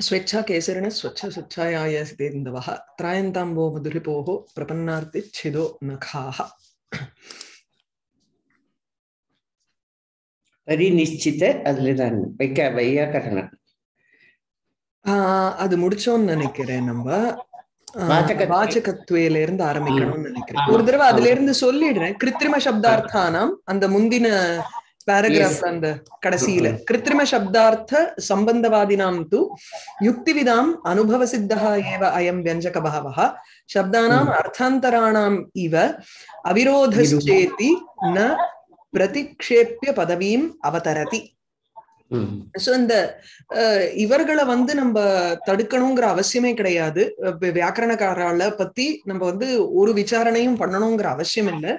ஸ்வெச்சா கேசரிண ஸ்வச்ச சுச்சாயாய சிதேந்தவः त्रायन्ताम्बो मधुरिपोः प्रपन्नार्तिच्छिदो नखाः பரிநிச்சித அதுல தான் வைக்க வையாக்கரணம் ஆஹ் அது முடிச்சோம்னு நினைக்கிறேன் நம்ம ஆஹ் வாச்சகத்வே. வாச்சகத்வேல இருந்து ஆரம்பிக்கணும்னு நினைக்கிறேன் ஆமா. ஒரு தடவை அதுல இருந்து சொல்லிடுறேன் கிருத்திரிம சப்தார்த்தானாம் அந்த முந்தின பேராகிராஃப் அந்த கடைசியில கிருத்திரிம சப்தார்த்த சம்பந்தவாதினாம் து யுக்திவிதாம் அனுபவ சித்தः ஏவ அயம் வியஞ்சக பகவः சப்தானாம் அர்த்தாந்தராணாம் இவ அவிரோதச்சேதி ந பிரதிக்ஷேப்பிய பதவியும் அவதரதி ம். சோ இந்த அஹ், இவர்களை வந்து நம்ம தடுக்கணுங்கிற அவசியமே கிடையாது அஹ், வி- வியாக்கரணக்காரால பத்தி நம்ம வந்து ஒரு விசாரணையும் பண்ணணுங்கிற அவசியம் இல்ல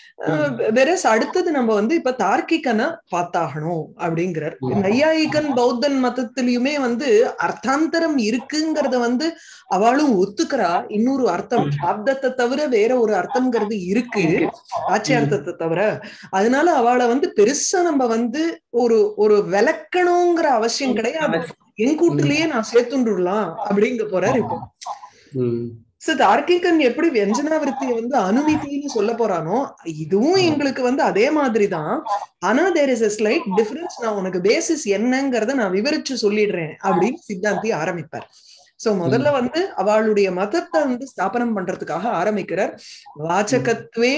வெரஸ் அடுத்தது நம்ம வந்து இப்ப தார்க்கிகனை பார்த்தாகணும் அப்படிங்கிறார் ம். நையாயிகன் பௌத்தன் மதத்திலயுமே வந்து அர்த்தாந்தரம் இருக்குங்கிறத வந்து அவளும் ஒத்துக்கிறா இன்னொரு அர்த்தம் சாப்தத்தை தவிர வேற ஒரு அர்த்தம்ங்கிறது இருக்கு ஆச்சியார்த்தத்தை தவிர அதனால அவளை வந்து பெருசா நம்ம வந்து ஒரு ஒரு விளக்கணுங்கிற அவசியம் கிடையாது என் கூட்டுலயே நான் சேர்த்துண்டுடலாம் அப்படிங்க போறாரு இப்போ ம். சோ தார்க்கிகன் எப்படி வியஞ்சனாவிருத்தியை வந்து அனுமதின்னு சொல்ல போறானோ இதுவும் எங்களுக்கு வந்து அதே மாதிரிதான் ஆனா there is a slight difference நான் உனக்கு பேசிஸ் என்னங்கறத நான் விவரிச்சு சொல்லிடுறேன் அப்படின்னு சித்தாந்தி ஆரம்பிப்பார் சோ முதல்ல வந்து அவளுடைய மதத்தை வந்து ஸ்தாபனம் பண்றதுக்காக ஆரம்பிக்கிறார் வாச்சகத்வே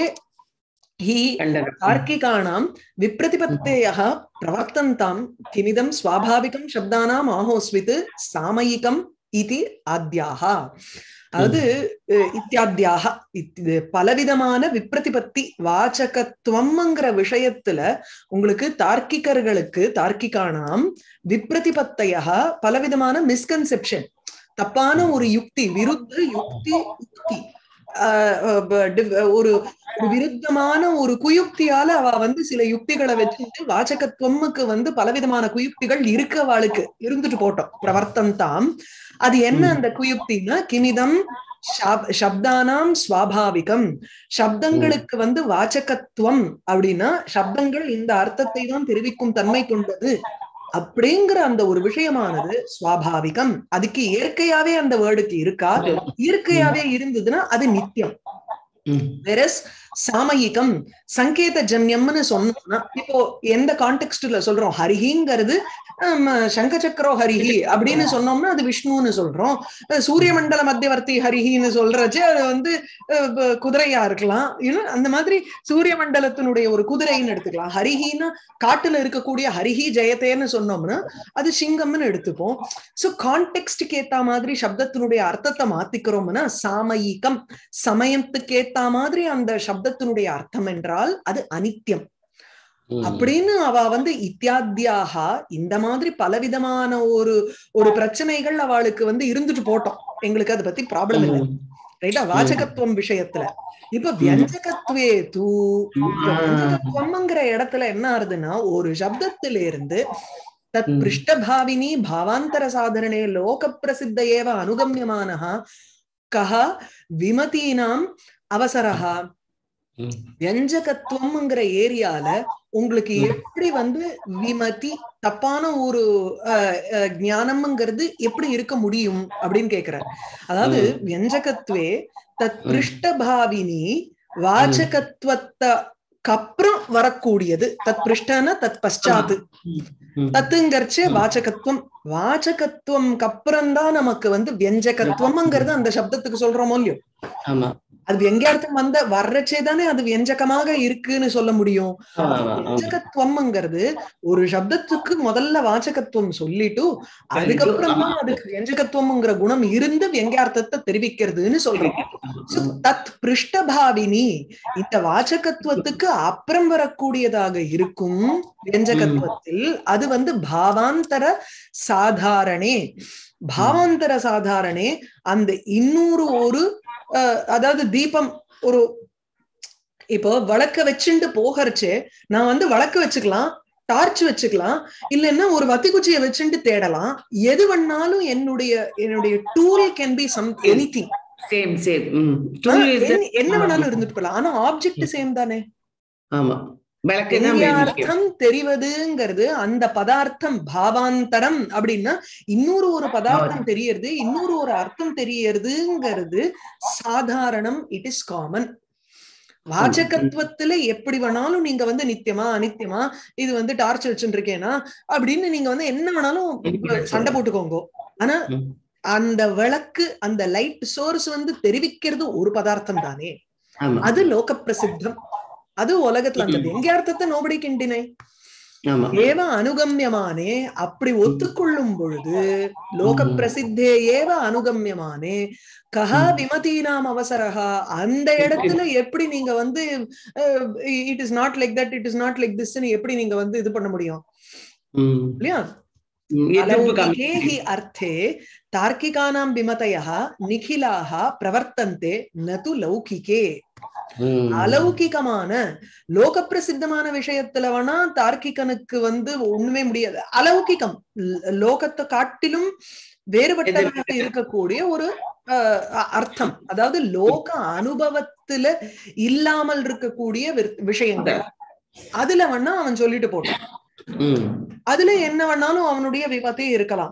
ஹி கண்டனம். தார்க்கிகாணாம் விப்ரதிபத்தேயः பிரவர்த்தந்தாம் கிமிதம் ஸ்வாபாவிகம் சப்தானாம் ஆஹோஸ்வித் சாமயிகம் இதி ஆத்யாக அதாவது அஹ், இத்தியாத்யாக இத்- இது பலவிதமான விப்ரதிபத்தி வாச்சகத்துவம்ங்கிற விஷயத்துல உங்களுக்கு தார்க்கிகர்களுக்கு தார்க்கிகானாம் விப்ரதிபத்தையா பலவிதமான மிஸ்கன்செப்ஷன் தப்பான ஒரு யுக்தி விருத்த யுக்தி யுக்தி ஆஹ் அஹ் ப- div- ஒரு ஒரு விருத்தமான ஒரு குயுக்தியால அவ வந்து சில யுக்திகளை வச்சுட்டு வாச்சகத்துவமுக்கு வந்து பலவிதமான குயுக்திகள் இருக்கு அவளுக்கு இருந்துட்டு போட்டோம் பிரவர்த்தந்தாம் அது என்ன ம். அந்த குயுக்தின்னா கிமிதம் ஷாப்- சப்தானாம் ஸ்வாபாவிகம் சப்தங்களுக்கு வந்து வாச்சகத்துவம் அப்படின்னா சப்தங்கள் இந்த அர்த்தத்தை தான் தெரிவிக்கும் தன்மை கொண்டது அப்படிங்கிற அந்த ஒரு விஷயமானது ஸ்வாபாவிகம் அதுக்கு இயற்கையாவே அந்த வேர்டுக்கு இருக்கா இயற்கையாவே இருந்ததுன்னா அது நித்தியம் ம். வெரஸ் சாமயிகம் சங்கேத ஜன்யம்னு சொன்னோம்னா இப்போ எந்த கான்டெக்ட்ல சொல்றோம் ஹரிஹிங்கிறது ஹம், சங்கச்சக்கரோ ஹரிஹி அப்படின்னு சொன்னோம்னா அது விஷ்ணுன்னு சொல்றோம் அஹ் சூரிய மண்டல மத்தியவர்த்தி ஹரிஹின்னு சொல்றச்சு அது வந்து அஹ், ப- குதிரையா இருக்கலாம் இன்னும் அந்த மாதிரி சூரிய மண்டலத்தினுடைய ஒரு குதிரைன்னு எடுத்துக்கலாம் ஹரிஹின்னா காட்டுல இருக்கக்கூடிய ஹரிஹி ஜெயத்தேன்னு சொன்னோம்னா அது சிங்கம்னு எடுத்துப்போம் சோ கான்டெக்ஸ்டுக்கு ஏத்த மாதிரி சப்தத்தினுடைய அர்த்தத்தை மாத்திக்கிறோம்னா சாமயிகம் சமயத்துக்கு ஏத்த மாதிரி அந்த சப்தத்தினுடைய அர்த்தம் என்றால் அது அனித்தியம் ம். அப்படின்னு அவ வந்து இத்தியாத்தியாக இந்த மாதிரி பலவிதமான ஒரு ஒரு பிரச்சனைகள் அவளுக்கு வந்து இருந்துட்டு போட்டோம் எங்களுக்கு அதை பத்தி ப்ராப்ளம் இல்லை ம். ரைட்டா வாச்சகத்துவம் விஷயத்துல இப்ப வியஞ்சகத்வே தூ இப்ப ஆ. வியஞ்சகத்துவம்ங்கிற இடத்துல என்ன ஆறுதுன்னா ஒரு சப்தத்தில இருந்து தத் ம். பிருஷ்டபாவினி பாவாந்தர சாதனே லோக பிரசித்த ஏவ அனுகமியமானः கஹ விமதீனாம் அவசரஹா ம். வியஞ்சகத்துவம்ங்கிற ஏரியால உங்களுக்கு ம். எப்படி வந்து விமதி தப்பான ஒரு அஹ், அஹ், ஞானம்ங்கிறது எப்படி இருக்க முடியும் அப்படின்னு கேக்குறாரு அதாவது ம். வியஞ்சகத்வே தத் ம். பிருஷ்டபாவினி வாச்சகத்துவத்துக்கு வரக்கூடியது தத் பிருஷ்டன தத் பశ్చాத் ம். தத்துங்கரிச்சு ம். வாச்சகத்துவம் வாச்சகத்துவம்க்கு அப்புறம் தான் நமக்கு வந்து வியஞ்சகத்துவம்ங்கிறது அந்த சப்தத்துக்கு சொல்றோமோ இல்லையோ ஆமா அது வியங்கியார்த்தம் வந்த வர்றச்சே தானே அது வியஞ்சகமாக இருக்குன்னு சொல்ல முடியும் ஆமா, ஆமா, ஆமா. வியஞ்சகத்துவம்ங்கிறது ஒரு சப்தத்துக்கு முதல்ல வாச்சகத்துவம் சொல்லிட்டு அதுக்கப்புறம் தான் அதுக்கு வியஞ்சகத்துவம்ங்கிற குணம் இருந்து வியங்கியார்த்தத்தை தெரிவிக்கிறதுன்னு சொல்றோம் So, தத் பிருஷ்டபாவினி இந்த வாச்சகத்துவத்துக்கு அப்புறம் வரக்கூடியதாக இருக்கும் வியஞ்சகத்துவத்தில் அது வந்து பாவாந்தர சாதாரணே பாவாந்தர சாதாரணே அந்த இன்னொரு ஒரு அஹ், அதாவது தீபம் ஒரு இப்போ வழக்க வச்சுட்டு போகறச்சே நான் வந்து வழக்கு வச்சுக்கலாம் டார்ச் வச்சுக்கலாம் இல்லைன்னா ஒரு வத்திக்குச்சியை வச்சுட்டு தேடலாம் எது வேணாலும் என்னுடைய என்னுடைய tool can be some anything same same hmm Tool is the- என்ன வேணாலும் இருந்துட்டு போகலாம் ஆனா ஆப்ஜெக்ட் சேம் தானே ஆமா விளக்குன்னா main விஷயம். அர்த்தம் தெரிவதுங்கிறது அந்த பதார்த்தம் பாவாந்தரம் அப்படின்னா இன்னொரு ஒரு பதார்த்தம் தெரியறது இன்னொரு ஒரு அர்த்தம் தெரியறதுங்கிறது சாதாரணம் இட் இஸ் காமன் வாச்சகத்துவத்துல எப்படி வேணாலும் நீங்க வந்து நித்தியமா அனித்தியமா இது வந்து டார்ச் வச்சுட்டு இருக்கேனா அப்படின்னு நீங்க வந்து என்ன வேணாலும் சண்டை போட்டுக்கோங்க ஆனா ம். அந்த விளக்கு அந்த லைட் சோர்ஸ் வந்து தெரிவிக்கிறது ஒரு பதார்த்தம் தானே ஆமா அது லோக பிரசித்தம் அது உலகத்துல அந்த வெங்கியார்த்தத்தை நோபடி கிண்டினை ஆமா ஏவ அனுகம்யமானே அப்படி ஒத்துக்கொள்ளும் பொழுது லோக ம். பிரசித்தே ஏவ அனுகம்யமானே கஹா ம். விமதீனாம் அவசரஹா அந்த இடத்துல எப்படி நீங்க வந்து it is not like that it is not like this எப்படி நீங்க வந்து இது பண்ண முடியும் ம். இல்லையா ம். எதிர்ப்பு अलौकिके காமி- हि अर्थे तार्किकानां विमतयः निखिलाः प्रवर्तन्ते न तु लौकिके ம். அலௌகிகமான லோக பிரசித்தமான விஷயத்துல வேணா தார்க்கிகனுக்கு வந்து ஒண்ணுமே முடியாது அலௌகிகம் ல- லோகத்தை காட்டிலும் வேறுபட்டதாக இருக்கக்கூடிய ஒரு அஹ், அ- அர்த்தம் அதாவது லோக அனுபவத்துல இல்லாமல் இருக்கக்கூடிய விர்- விஷயங்கள் அதுல வேணா அவன் சொல்லிட்டு போட்டான் ம். அதுல என்ன வேணாலும் அவனுடைய விபத்தே இருக்கலாம்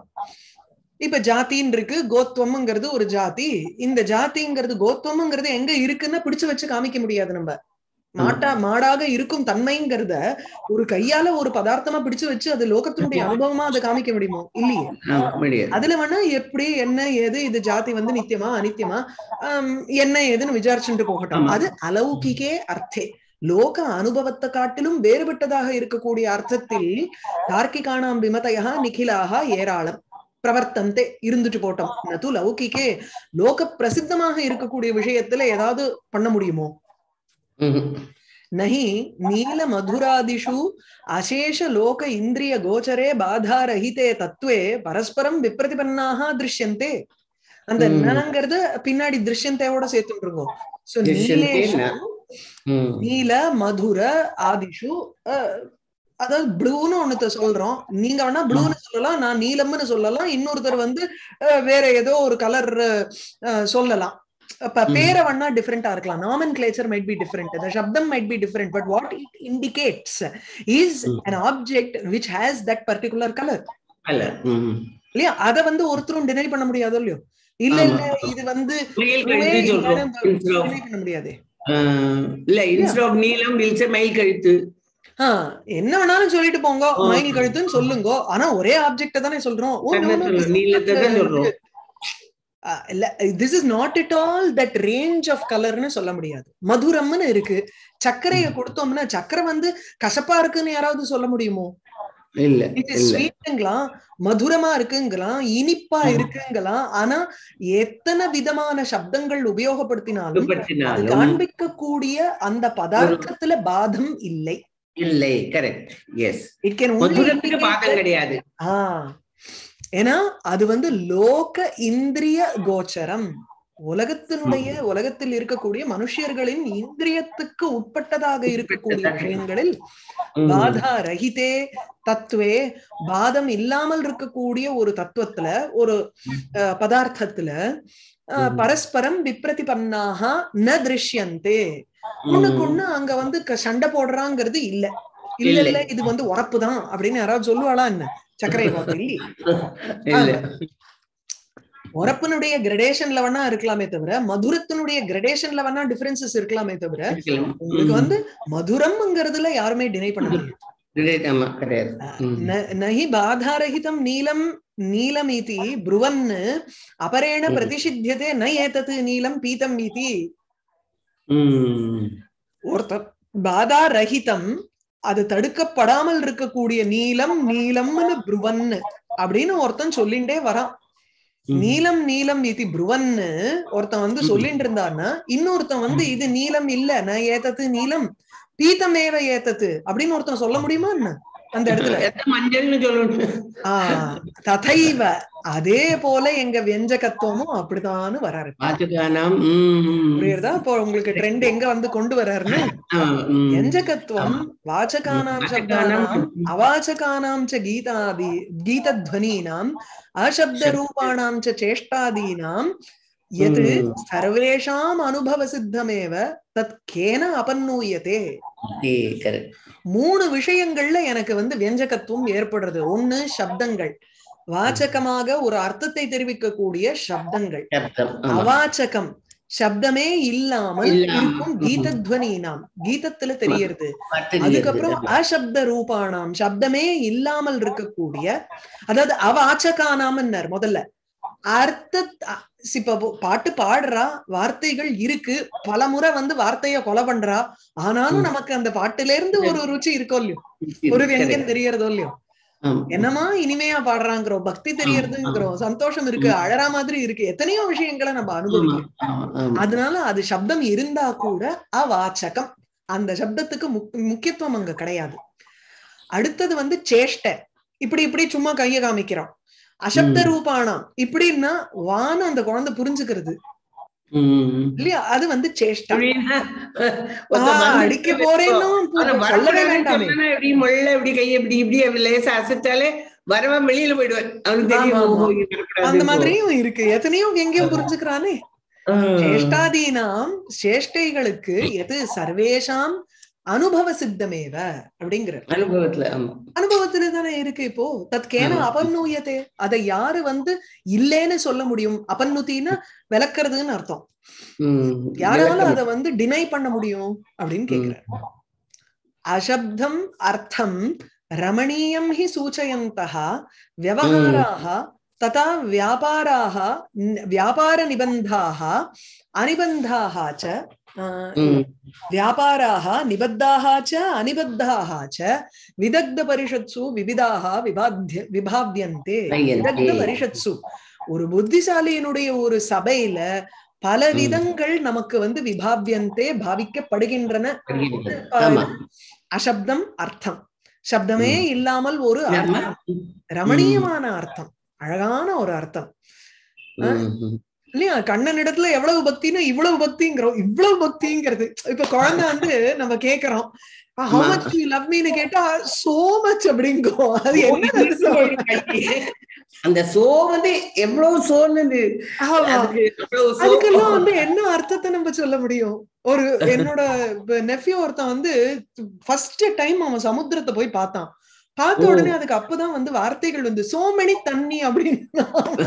இப்ப ஜாத்தின்னு இருக்கு கோத்வம்ங்கிறது ஒரு ஜாதி இந்த ஜாதிங்கிறது கோத்வம்ங்கிறது எங்க இருக்குன்னு பிடிச்சு வச்சு காமிக்க முடியாது நம்ம மாட்டா மாடாக இருக்கும் தன்மைங்கிறத ஒரு கையால ஒரு பதார்த்தமா பிடிச்சு வச்சு அது லோகத்தினுடைய அனுபவமா அதை காமிக்க முடியுமோ இல்லையே ஆமா, முடியாது அதுல வேணா எப்படி என்ன ஏது இது ஜாதி வந்து நித்தியமா அனித்தியமா ஆம், என்ன ஏதுன்னு விசாரிச்சுட்டு போகட்டும் ஆமா. அது அலௌகிகே அர்த்தே லோக அனுபவத்தை காட்டிலும் வேறுபட்டதாக இருக்கக்கூடிய அர்த்தத்தில் தார்க்கிகானாம் விமதையா நிகிலாக ஏராளம் பிரவர்த்தந்தே இருந்துட்டு போட்டோம் நது லௌகிகே லோக பிரசித்தமாக இருக்கக்கூடிய விஷயத்துல ஏதாவது பண்ண முடியுமோ ம்ஹும். நஹி நீல மதுராதிஷு அசேஷ லோக இந்திரிய கோச்சரே பாதா ரஹிதே தத்துவே பரஸ்பரம் விப்ரதிபன்னாக திருஷ்யந்தே அந்த ம். நங்கிறது பின்னாடி திருஷ்யந்தேவோட சேர்த்துருங்கோ சோ திருஷ்யந்தே நீலேஷு ந. ம். நீல மதுர ஆதிஷு அஹ், அதாவது ப்ளூன்னு ஒண்ணுத்த சொல்றோம் நீங்க வேணா ப்ளூன்னு சொல்லலாம் நான் நீலம்னு சொல்லலாம் இன்னொருத்தர் வந்து அஹ், வேற ஏதோ ஒரு கலர் சொல்லலாம் அப்ப ம். பேரை வேணா டிஃபரெண்டா இருக்கலாம் nomenclature might be different the சப்தம் might be different but what it indicates is hmm. an object which has that particular colour அல்ல ம். இல்லையா அத வந்து ஒருத்தரும் டினை பண்ண முடியாதோ இல்லையோ இல்ல ஆமா. இல்ல இது வந்து மயில் blue-ஏ கழுத்து சொல்றோம் இல்லைன்னு Instead of, deny பண்ண முடியாது ஆஹ், இல்ல இன்ஸ்ட் ஆஃப் நீலம் வில்ச மயில் கழுத்து ஆஹ் என்ன வேணாலும் சொல்லிட்டு போங்க ஆ. மயில் கழுத்துன்னு சொல்லுங்க ஆனா ஒரே ஆப்ஜெக்ட தானே சொல்றோம் ஓ, no, அதான் no, சொல்றோம். this is நீலத்தை not, தான் சொல்றோம். uh, இல்ல this is not it all that range of கலர்னு சொல்ல முடியாது மதுரம்னு இருக்கு சர்க்கரையை கொடுத்தோம்னா சர்க்கரை வந்து கசப்பா இருக்குன்னு யாராவது சொல்ல முடியுமோ இல்ல இட் இஸ் இல்ல ஸ்வீட்டுங்களாம் மதுரமா இருக்குங்களாம் இனிப்பா ஆமா. இருக்குங்களாம் ஆனா எத்தனை விதமான சப்தங்கள் உபயோகப்படுத்தினாலும் அது பற்றினாலும் காண்பிக்கக்கூடிய அந்த பதார்த்தத்துல பாதம் இல்லை இல்லை கரெக்ட் எஸ் இட் கேன் மதுரத்துக்கு பாதம் கிடையாது ஆ ஏன்னா அது வந்து லோக இந்திரிய கோச்சரம் உலகத்தினுடைய உலகத்தில் இருக்கக்கூடிய மனுஷர்களின் இந்திரியத்துக்கு உட்பட்டதாக இருக்கக்கூடிய உட்பட்டதாக. விஷயங்களில் ம். பாதா ரஹிதே தத்துவே பாதம் இல்லாமல் இருக்கக்கூடிய ஒரு தத்துவத்துல ஒரு அஹ், பதார்த்தத்துல அஹ், ம். பரஸ்பரம் விப்ரதிபன்னாக ந திருஷ்யந்தே ஒண்ணுக்கு ம். ஒண்ணு அங்க வந்து க- சண்டை போடுறாங்கிறது இல்ல இல்ல இல்லை. இல்ல இது வந்து உரப்பு தான் அப்படின்னு யாராவது சொல்லுவாளா என்ன சர்க்கரை பார்த்து இல்லையே இல்ல உரப்பினுடைய கிரடேஷன்ல வேணா இருக்கலாமே தவிர மதுரத்தினுடைய கிரடேஷன்ல வேணா டிஃபரன்சஸ் இருக்கலாமே தவிர இருக்கலாம். உங்களுக்கு ம். வந்து மதுரம்ங்கிறதுல யாருமே டினை பண்ண முடியாது கிடையாது, ஆமா கிடையாது ம். ந- நஹி பாதாரஹிதம் நீலம் நீலமிதி ப்ருவன் அபரேண ம். பிரதிஷித்தியதே ந ஏதத் நீலம் பீதம் இதி ம். ஒருத்தர் பாதா ரஹிதம் அது தடுக்கப்படாமல் இருக்கக்கூடிய நீலம் நீலம்னு ப்ருவன் அப்படின்னு ஒருத்தன் சொல்லிண்டே வரான் ம். நீலம் நீலம் இது ப்ருவன்னு ஒருத்தன் வந்து ம். சொல்லிட்டு இருந்தான்னா இன்னொருத்தன் வந்து இது நீலம் இல்ல நான் ஏத்தது நீலம் பீத்தமேவ ஏத்தது அப்படின்னு ஒருத்தன் சொல்ல முடியுமா என்ன அந்த இடத்துல எத்தனை மஞ்சள்னு சொல்லணும் ஆஹ் ததைவ அதே போல எங்க வியஞ்சகத்துவமும் அப்படித்தான்னு வராரு வாச்சகானாம் ம், ம். புரியுறதா இப்போ உங்களுக்கு ட்ரெண்ட் எங்க வந்து கொண்டு வர்றாருன்னு ஆ, ம். வியஞ்சகத்துவம் வாச்சகானாம் வாச்சகானாம் சப்தானாம் அவாச்சகானாம் ச கீதாதி கீதத்வனீனாம் அசப்த ரூபாணாம் ச சேஷ்டாதீனாம் எது ம். சர்வேஷாம் அனுபவ சித்தமேவ தத் கேன அபன்னூயத்தே ஓகே கரெக்ட் மூணு விஷயங்கள்ல எனக்கு வந்து வியஞ்சகத்துவம் ஏற்படுறது ஒண்ணு சப்தங்கள் வாச்சகமாக ஒரு அர்த்தத்தை தெரிவிக்கக்கூடிய சப்தங்கள் சப்தம் ஆமா அவாச்சகம் சப்தமே இல்லாமல் இல்லாம. இருக்கும் கீதத்வனி நாம் கீதத்துல தெரியறது பாட்டு தெரியுது. அதுக்கப்புறம் அசப்த ரூபானாம் சப்தமே இல்லாமல் இருக்கக்கூடிய அதாவது அவாச்சகானாமன்னர் முதல்ல அர்த்த அ- இப்ப போ- பாட்டு பாடுறா வார்த்தைகள் இருக்கு பலமுறை வந்து வார்த்தைய கொலை பண்றா ஆனாலும் ம். நமக்கு அந்த பாட்டுல இருந்து ஒரு ருச்சி இருக்கோ இல்லையோ ஒரு Correct. வெங்கம் தெரியறதோ இல்லையோ ஆமா. என்னமா இனிமையா பாடுறாங்கிறோம் பக்தி தெரியறதுங்கிறோம் சந்தோஷம் இருக்கு ம். அழறா மாதிரி இருக்கு எத்தனையோ விஷயங்களை நம்ம ஆமா, அனுபவிக்கிறோம் ஆமா, ஆமா. அதனால அது சப்தம் இருந்தா கூட அவாச்சகம் அந்த சப்தத்துக்கு முக்- முக்கியத்துவம் அங்க கிடையாது அடுத்தது வந்து சேஷ்டை இப்படி இப்படி சும்மா கைய காமிக்கிறோம் அசப்த ம். ரூபானாம் இப்படின்னா வான்னு அந்த குழந்தை புரிஞ்சுக்கிறது ம். இல்லையா அது வந்து சேஷ்டா அப்படின்னா, ஆ, ஒருத்தன் வந்து அடிக்க போறேன்னு ஆனா சொல்லவே வரக்கூடாதுன்னு வேண்டாமே சொன்னா இப்படி மொள்ள இப்படி கையை இப்படி இப்படி அப்படி லேசா அசைச்சாலே வரவன் வெளியில போயிடுவான் அவனுக்கு தெரியும் ஆமா, ஆமா. ஓஹோ, இது வரக்கூடாது அந்த இப்போ. மாதிரியும் இருக்கு எத்தனையோ எங்கேயும் புரிஞ்சுக்கிறானே ஆ. சேஷ்டாதீனாம் சேஷ்டைகளுக்கு எது சர்வேஷாம் அனுபவ சித்தமேவ அப்படிங்கிற அனுபவத்துல ஆமா அனுபவத்துல தானே இருக்கு இப்போ தத்கேன ஆமா. அபநூயத்தே அதை யாரு வந்து இல்லேன்னு சொல்ல முடியும் அபநுத்தின்னா விளக்குறதுன்னு அர்த்தம் ம். யாரால விளக்கம். அதை வந்து டினை பண்ண முடியும் அப்படின்னு கேக்குறாரு அசப்தம் அர்த்தம் ரமணீயம் ஹி சூச்சயந்தः व्यवहाराः तथा व्यापाराः न- व्यापारनिबन्धाः अनिबन्धाः च अ, ம். व्यापाराः निबद्धाः च अनिबद्धाः च विदग्धपरिषत्सु विविधाः विबाध्य विभाव्यन्ते வியந்தே. விதக்தபரிஷத்சு ஒரு புத்திசாலியினுடைய ஒரு சபையில பல ம். விதங்கள் நமக்கு வந்து விபாவியந்தே பாவிக்கப்படுகின்றன புரிகிறது. ஆமா அசப்தம் அர்த்தம் சப்தமே ம். இல்லாமல் ஒரு ஆமா. அர்த்தம் ரமணீயமான அர்த்தம் அழகான ஒரு அர்த்தம் ம், ம். இல்லையா கண்ணன் இடத்துல எவ்வளவு பக்தினா இவ்வளவு பக்திங்கிறோம் இவ்வளவு பக்திங்கிறது இப்ப குழந்தை வந்து நம்ம கேக்குறோம் ஹவு ஆமா. மச் யூ லவ் மீன்னு கேட்டா சோ மச் அப்படிங்கும் அது என்ன அர்த்தம்? அந்த சோ வந்து எவ்வளவு சோன்னு ஆமா. அதுக்கு அவ்வளவு சோ அதுக்கெல்லாம் வந்து என்ன அர்த்தத்தை நம்ம சொல்ல முடியும் ஒரு என்னோட நெஃப்யூ ஒருத்தன் வந்து ஃபர்ஸ்ட் டைம் அவன் சமுத்திரத்தை போய் பார்த்தான் பார்த்த ஓ. உடனே அதுக்கு அப்பதான் வந்து வார்த்தைகள் வந்து சோ மெனி தண்ணி அப்படின்னு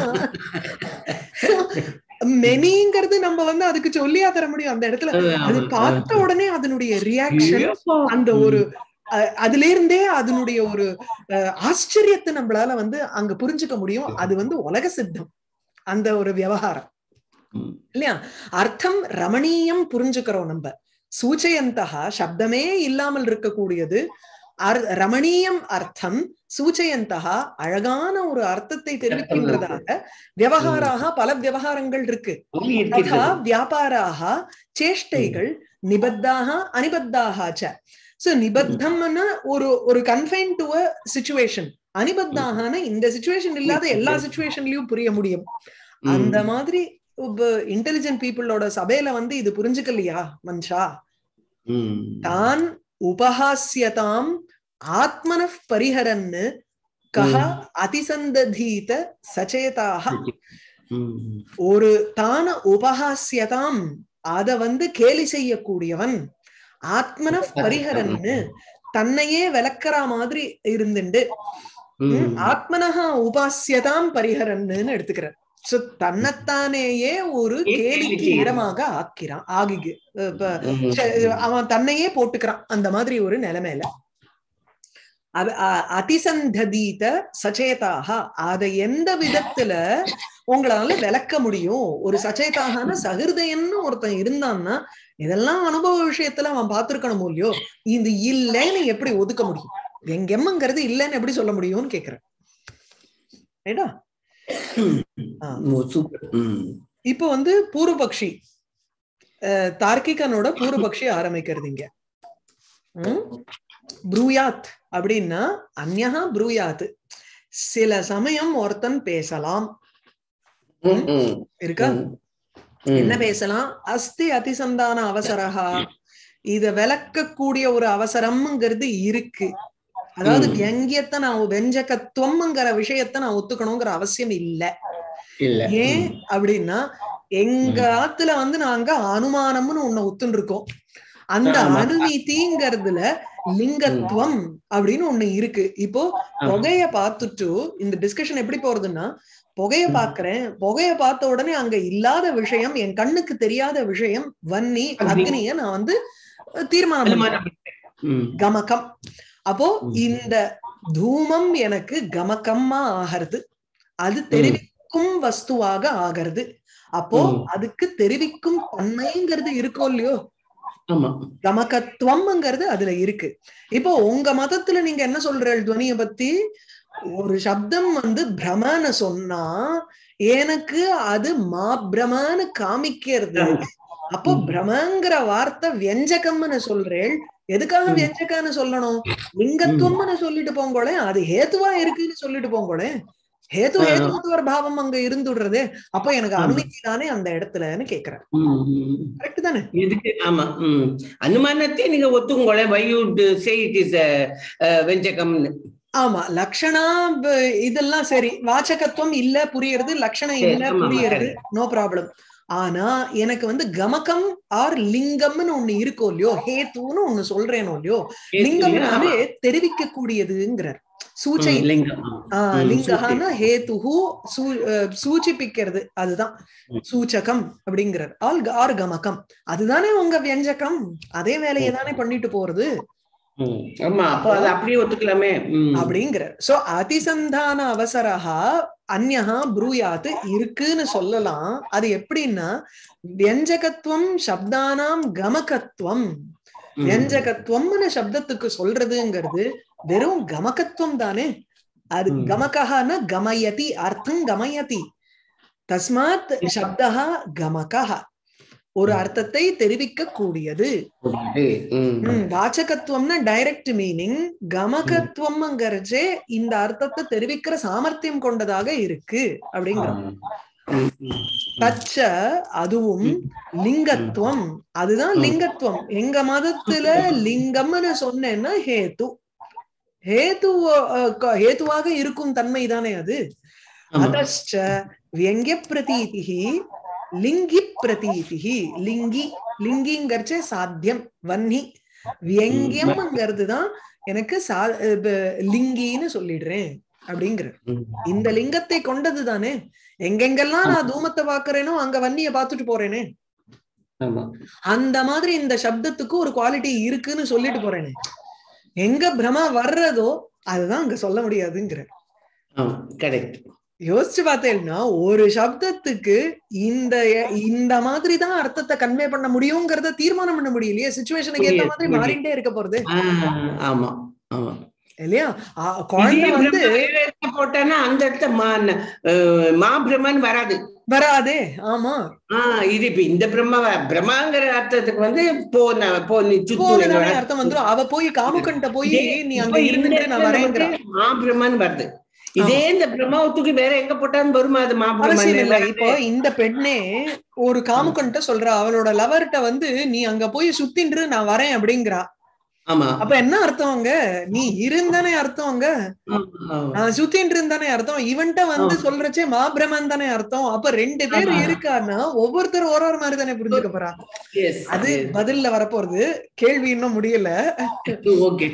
மெனிங்கிறது நம்ம வந்து அதுக்கு சொல்லியா தர முடியும் அந்த இடத்துல அது பார்த்த உடனே அதனுடைய ரியாக்ஷன் அந்த ஒரு அஹ், அதுல இருந்தே அதனுடைய ஒரு அஹ், ஆச்சரியத்தை நம்மளால வந்து அங்க புரிஞ்சுக்க முடியும் அது வந்து உலக சித்தம் அந்த ஒரு விவகாரம் ம். இல்லையா அர்த்தம் ரமணீயம் புரிஞ்சுக்கிறோம் நம்ம சூச்சயந்தகா சப்தமே இல்லாமல் இருக்கக்கூடியது அர் ரமணீயம் அர்த்தம் சூச்சயந்தகா அழகான ஒரு அர்த்தத்தை தெரிவிக்கின்றதாக விவகாராக பல விவகாரங்கள் இருக்கு சொல்லி ததா இருக்கிறது வியாபாராக சேஷ்டைகள் நிபத்தாக அனிபத்தாக ச சோ நிபத்தம்னா ஒரு ஒரு கன்ஃபைன் டு அ சிச்சுவேஷன் அனிபத்தாகனா இந்த சுச்சுவேஷன் இல்லாத எல்லா சுச்சுவேஷன்லயும் புரிய முடியும் ம். அந்த மாதிரி இன்டெலிஜென்ட் பீப்புளோட சபையில வந்து இது புரிஞ்சுக்கலையா மனுஷா ம். தான் உபஹாஸ்யதாம் ஆத்மன பரிஹரன்னு கஹ அதிசந்ததீத சச்சேதாக ம். ஒரு தான உபஹாஸ்யதாம் அத வந்து கேலி செய்யக்கூடியவன் ஆத்மன பரிஹரன்னு தன்னையே விளக்குற மாதிரி இருந்துண்டு ம். ம், ஆத்மனஹா உபாசியதாம் பரிஹரன்னு எடுத்துக்கிறார் சோ தன்னைத்தானேயே ஒரு கேலிக்கு இடமாக ஆக்கிறான் ஆகி இப்ப ம். ச- அவன் தன்னையே போட்டுக்கிறான் அந்த மாதிரி ஒரு நிலைமையில அது அ- அதிசந்ததீத சச்சேதாக அதை எந்த விதத்துல உங்களால விளக்க முடியும் ஒரு சச்சேதாகனா சகிருதயன்னு ஒருத்தன் இருந்தான்னா இதெல்லாம் அனுபவ விஷயத்துல அவன் பார்த்திருக்கணும் இல்லையோ இது இல்லைன்னு எப்படி ஒதுக்க முடியும் எங்கெம்மங்கிறது இல்லைன்னு எப்படி சொல்ல முடியும்னு கேக்குறேன் ரைட்டா ஆ. ஓ, சூப்பர் ம். இப்போ வந்து பூர்வபக்ஷி அஹ், தார்க்கிகனோட பூர்வபக்ஷி ஆரம்பிக்கிறது இங்க ம்? ப்ரூயாத் அப்படின்னா அந்யஹா ப்ரூயாத் சில சமயம் ஒருத்தன் பேசலாம் ம், ம். இருக்கா ம். ம். என்ன பேசலாம் அஸ்தி அதிசந்தான அவசரஹா இத விளக்கக்கூடிய ஒரு அவசரம்ங்கிறது இருக்கு அதாவது ம். வியங்கியத்தை நான் வெஞ்சகத்துவம்ங்கிற விஷயத்த நான் ஒத்துக்கணுங்கிற அவசியம் இல்ல இல்ல ஏன் அப்படின்னா எங்க ம். ஆத்துல வந்து நாங்க அனுமானம்னு ஒண்ணு ஒத்துன்னு இருக்கோம் அந்த ஆமா. அனுமதிங்கிறதுல லிங்கத்துவம் அப்படின்னு ஒண்ணு இருக்கு இப்போ ஆமா. புகைய பார்த்துட்டு இந்த டிஸ்கஷன் எப்படி போறதுன்னா புகைய ம். பாக்குறேன் புகைய பார்த்த உடனே அங்க இல்லாத விஷயம் என் கண்ணுக்கு தெரியாத விஷயம் வன்னி அக்னி. அக்னிய நான் வந்து அஹ், தீர்மானம் பண்றேன். அனுமானம் ம். கமகம் அப்போ ம். இந்த தூமம் எனக்கு கமகமா ஆகிறது அது தெரிவிக்கும் வஸ்துவாக ஆகிறது அப்போ ம். அதுக்கு தெரிவிக்கும் தன்மைங்கிறது இருக்கோ இல்லையோ ஆமா கமகத்துவம்ங்கிறது அதுல இருக்கு இப்போ உங்க மதத்துல நீங்க என்ன சொல்ற துவனிய பத்தி ஒரு சப்தம் வந்து பிரமன்னு சொன்னா எனக்கு அது மாபிரமன்னு காமிக்கிறது ஆமா. அப்போ ம். பிரமங்கிற வார்த்தை வியஞ்சகம்னு சொல்றேன் எதுக்காக ம். வியஞ்சகான்னு சொல்லணும் லிங்கத்துவம்னு சொல்லிட்டு போங்கோளே அது ஹேத்துவா இருக்குன்னு சொல்லிட்டு போங்கோளே ஹேத்து ஆ. ஹேத்துவ பாவம் அங்க இருந்துடுறதே அப்போ எனக்கு ஆமா. அனுமதி தானே அந்த இடத்துலன்னு கேக்குறேன் ம், ம். கரெக்ட் தானே எதுக்கு ஆமா ம் அனுமானத்தை நீங்க ஒத்துங்கோல why would say it is வெஞ்சகம்னு ஆமா லக்ஷணா ப- இதெல்லாம் சரி வாச்சகத்துவம் இல்ல புரியுறது லக்ஷணம் சரி, இல்ல ஆமா, ஆமா, புரியுறது நோ ப்ராப்ளம் ஆனா எனக்கு வந்து கமகம் ஆர் லிங்கம்னு ஒண்ணு இருக்கோ இல்லையோ ஹேத்துன்னு ஒண்ணு சொல்றேனோ இல்லையோ லிங்கம்னாவே தெரிவிக்க கூடியதுங்கிறார் சூச்சை ம், லிங்கம் ஆ, ம், லிங்கஹான ஹேத்துஹு சூ- அஹ், சூச்சிப்பிக்கிறது அதுதான் ம். சூச்சகம் அப்படிங்கிறார் ஆல் ஆர் கமகம் அதுதானே உங்க வியஞ்சகம் அதே வேலையை தானே பண்ணிட்டு போறது ம், ஆமா அப்போ அது அப்படியே ஒத்துக்கலாமே ம். அப்படிங்கிறார் சோ அதிசந்தான அவசரஹா அந்யஹா ப்ரூயாத் இருக்குன்னு சொல்லலாம் அது எப்படின்னா வியஞ்சகத்துவம் சப்தானாம் கமகத்துவம் ம். வியஞ்சகத்துவம்னு சப்தத்துக்கு சொல்றதுங்கிறது வெறும் கமகத்துவம் தானே அது ம். கமகஹன கமயதி அர்த்தம் கமயதி தஸ்மாத் சப்தஹா கமகஹ ஒரு அர்த்தத்தை தெரிவிக்க கூடியது புரியுது. ம். ம், வாச்சகத்துவம்னா டைரக்ட் மீனிங் கமகத்துவம்ங்கிறச்சே இந்த அர்த்தத்தை தெரிவிக்கிற சாமர்த்தியம் கொண்டதாக இருக்கு அப்படிங்கிற ம், ம். தச்ச அதுவும் லிங்கத்துவம் அதுதான் ம். லிங்கத்துவம் எங்க மதத்துல லிங்கம்னு சொன்னேன்னா ஹேத்து ஹேத்து அஹ், க- ஹேத்துவாக இருக்கும் தன்மை தானே அது ஆமா. அதச்ச வியங்கிய பிரதீதிஹி லிங்கி பிரதீதிஹி லிங்கி லிங்கிங்கிறச்சே சாத்தியம் வன்னி வியங்கியம்ங்கிறது தான் எனக்கு சா அஹ் ப- லிங்கின்னு சொல்லிடுறேன் அப்படிங்கிற ம். இந்த லிங்கத்தை கொண்டது தானே எங்கெங்கெல்லாம் நான் தூமத்தை பாக்குறேனோ அங்க வன்னிய பாத்துட்டு போறேனே ஆமா அந்த மாதிரி இந்த சப்தத்துக்கு ஒரு குவாலிட்டி இருக்குன்னு சொல்லிட்டு போறேனே எங்க பிரமா வர்றதோ அதுதான் அங்க சொல்ல முடியாதுங்கிற ஆமா கரெக்ட் யோசிச்சு பார்த்தேன்னா ஒரு சப்தத்துக்கு இந்த இந்த மாதிரி தான் அர்த்தத்தை கன்வே பண்ண முடியுங்கிறத தீர்மானம் பண்ண முடியலையே சுச்சுவேஷனுக்கு ஏத்த புரியுது, மாதிரி புரியுது. மாறிண்டே இருக்க போறது ஆமா ஆமா இல்லையா ஆ, குழந்தை இதே வந்து பிரம்ம வேற இடத்துல போட்டானா அந்த இடத்த மா அஹ், மாபிரமன் வராது வராதே ஆமா ஆஹ் இது இப்ப இந்த பிரம்ம பிரம்மாங்கிற அர்த்தத்துக்கு வந்து போ ந- போ நீ சுத்து போனதானே என்னோட- அர்த்தம் வந்துரும் அவ போய் காமுகன்ட்ட போய் இதே- நீ இப்ப அங்க இந்த இருந்துட்டு இடத்துல நான் வரேங்கிறா நமக்கு மாபிரமன் வருது இதே இந்த பிரம்மாவை தூக்கி வேற எங்க போட்டாலும் வருமா அது அவசியம் இல்ல மாபிரமன் இப்போ இந்த பெண்ணே ஒரு காமுகன்ட்ட சொல்றா அவளோட லவர்கிட்ட வந்து நீ அங்க போய் சுத்தின்று நான் வரேன் அப்படிங்கிறா ஆமா அப்ப என்ன அர்த்தம் அங்க நீ இருந்தானே அர்த்தம் அங்க ஆமா. நான் சுத்தின்னு இருந்தானே அர்த்தம் இவன்ட்ட வந்து சொல்றச்சே மாபிரமன் தானே அர்த்தம் அப்ப ரெண்டு பேர் ஆமா. இருக்கான்னா ஒவ்வொருத்தர் ஒரு ஒரு மாதிரி தானே புரிஞ்சுக்க போறா Yes, அது yes. பதில்ல வரப்போறது கேள்வி இன்னும் முடியல Okay.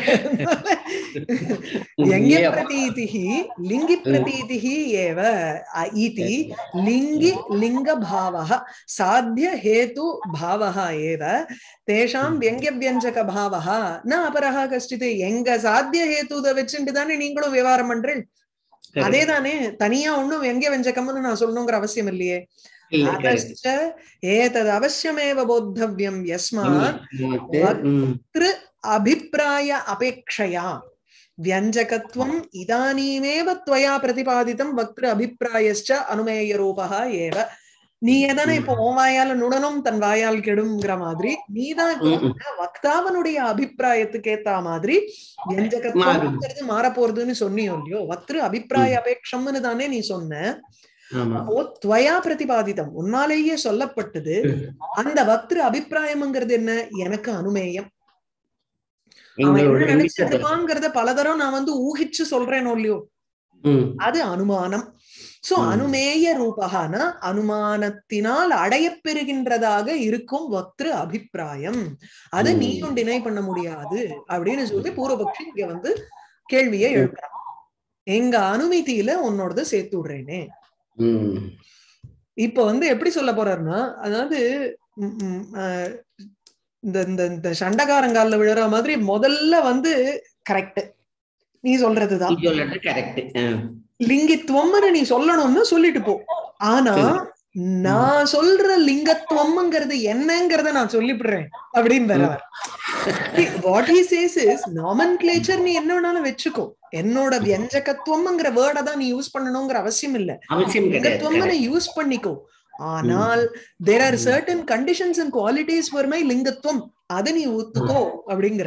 ವ್ಯಂಗ್ಯ Yeah. ಪ್ರತೀತಿಃ ಲಿಂಗಿ ಪ್ರತೀತಿಃ ಏವ ಅ- ಇತಿ ಲಿಂಗಿ ಲಿಂಗ ಭಾವಃ ಸಾಧ್ಯ ಹೇತು ಭಾವಃ ಏವ தேஷாம் ம். ವ್ಯಂಗ್ಯ ವ್ಯಂಜಕ ಭಾವಃ ನ ಅಪರಃ கஷ்டித்து எங்க சாத்திய ஹேத்துத வச்சுட்டு தானே நீங்களும் விவகாரம் பண்றீள் Correct. அதே தானே தனியா ஒண்ணும் வெங்கிய வெஞ்சகம்னு நான் சொல்லணுங்கிற அவசியம் இல்லையே இல்ல, correct. அதச்ச ஏதது அவசியமேவ போத்தவ்யம் யஸ்மாத் ம். अभिप्राय अपेक्षया व्यञ्जकत्वम् इदानीमेव त्वया प्रतिपादितं वक्तृ अभिप्रायश्च अनुमेयरूपः एव நீ தானே இப்போ உன் வாயால நுடனும் தன் வாயால் கெடுங்கிற மாதிரி நீதான் இப்போ ம், ம். சொன்ன, வக்தாவனுடைய அபிப்பிராயத்துக்கு ஏத்த மாதிரி வியஞ்சகத்துவம்ங்கிறது மாற போறதுன்னு சொன்னியோ இல்லையோ வக்திரு அபிப்பிராய அபேட்சம்னு தானே நீ சொன்ன ஆமா அப்போ துவயா பிரதிபாதித்தம் உன்னாலேயே சொல்லப்பட்டது அந்த வக்திரு அபிப்பிராயம்ங்கிறது என்ன எனக்கு அனுமேயம் அவன் எங்களோட என்ன எண்ணிக்கை நினைச்சிருப்பாங்கிறத பலதரம் நான் வந்து ஊகிச்சு சொல்றேனோ இல்லையோ ம் அது அனுமானம் சோ ம். அனுமேய ரூபகான அனுமானத்தினால் அடையப்பெறுகின்றதாக இருக்கும் வக்திரு அபிப்பிராயம் அதை ம். நீயும் டினை பண்ண முடியாது அப்படின்னு சொல்லி பூர்வபக்ஷி இங்க வந்து கேள்வியை ம். எழுப்புறான் எங்க அனுமதியில உன்னோடத சேர்த்து விடுறேனே ம் இப்ப வந்து எப்படி சொல்ல போறாருன்னா அதாவது ம், ம், அஹ், இந்த இந்த இந்த சண்டகாரங்கால்ல விழுற மாதிரி முதல்ல வந்து கரெக்ட் நீ சொல்றதுதான் இது சொல்றது கரெக்ட் லிங்கித்துவம்னு நீ சொல்லணும்னு சொல்லிட்டு போ ஆனா சரி. நான் சொல்ற லிங்கத்துவம்ங்கிறது என்னங்கறத நான் சொல்லிவிடுறேன் அப்படின்னு வேற what he says is nomenclature நீ என்ன வேணாலும் வச்சுக்கோ என்னோட வியஞ்சகத்துவம்ங்கிற வேர்டை தான் நீ யூஸ் பண்ணணுங்கிற அவசியம் இல்ல அவசியம் கிடையாது லிங்கத்துவம்னு யூஸ் பண்ணிக்கோ ஆனால் there are hmm. Certain conditions and qualities for my லிங்கத்துவம் அதை நீ ஒத்துக்கோ அப்படிங்கிற